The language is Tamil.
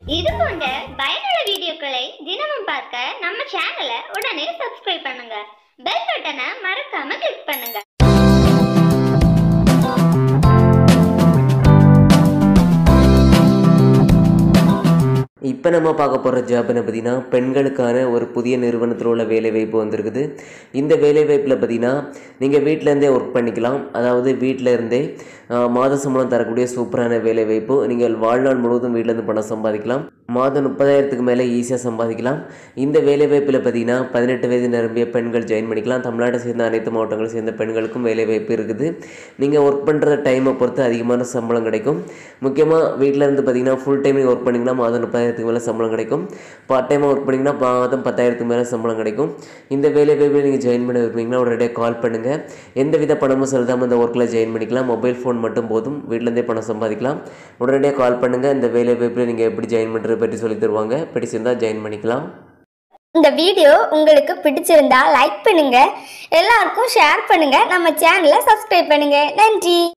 இது போன்ற பயனுள்ள வீடியோக்களை தினமும் பார்க்க நம்ம சேனலை உடனே சப்ஸ்கிரைப் பண்ணுங்க பெல் பட்டனை மறக்காம கிளிக் பண்ணுங்க இப்போ நம்ம பார்க்க போகிற ஜாப் என்ன பார்த்தீங்கன்னா பெண்களுக்கான ஒரு புதிய நிறுவனத்தில் உள்ள வேலைவாய்ப்பு வந்திருக்குது இந்த வேலைவாய்ப்பில் பார்த்தீங்கன்னா நீங்கள் வீட்டிலேருந்தே ஒர்க் பண்ணிக்கலாம் அதாவது வீட்டில் இருந்தே ஆஹ், மாத சம்பளம் தரக்கூடிய சூப்பரான வேலைவாய்ப்பு நீங்கள் வாழ்நாள் முழுவதும் வீட்டிலேருந்து பணம் சம்பாதிக்கலாம் மாதம் முப்பதாயிரத்துக்கு மேலே ஈஸியாக சம்பாதிக்கலாம் இந்த வேலைவாய்ப்பில் பார்த்தீங்கன்னா பதினெட்டு வயது நிரம்பிய பெண்கள் ஜாயின் பண்ணிக்கலாம் தமிழ்நாட்டை சேர்ந்த அனைத்து மாவட்டங்களை சேர்ந்த பெண்களுக்கும் வேலைவாய்ப்பு இருக்குது நீங்கள் ஒர்க் பண்ணுற டைமை பொறுத்து அதிகமான சம்பளம் கிடைக்கும் முக்கியமாக வீட்டில் இருந்து பார்த்தீங்கன்னா ஃபுல் டைம் ஒர்க் பண்ணிங்கன்னா மாதம் முப்பதாயிரத்துக்கு மேலே சம்பளம் கிடைக்கும் பார்ட் டைமாக ஒர்க் பண்ணிங்கன்னா மாதம் பத்தாயிரத்துக்கு மேலே சம்பளம் கிடைக்கும் இந்த வேலை வாய்ப்பில் நீங்கள் ஜாயின் பண்ண விரும்புறீங்கன்னா உடனடியாக கால் பண்ணுங்கள் எந்த வித பணமும் செலுத்தாமல் இந்த ஒர்க்கில் ஜாயின் பண்ணிக்கலாம் மொபைல் ஃபோன் மட்டும் போதும் வீட்டிலேருந்தே பணம் சம்பாதிக்கலாம் உடனடியாக கால் பண்ணுங்கள் இந்த வேலை வாய்ப்பில் நீங்கள் எப்படி ஜாயின் பண்ணுறது பற்றி சொல்லி தருவாங்க பிடிச்சிருந்தால் ஜாயின் பண்ணிக்கலாம் இந்த வீடியோ உங்களுக்கு பிடிச்சிருந்தா லைக் பண்ணுங்க எல்லாருக்கும் ஷேர் பண்ணுங்க நம்ம சேனலை சப்ஸ்கிரைப் பண்ணுங்க நன்றி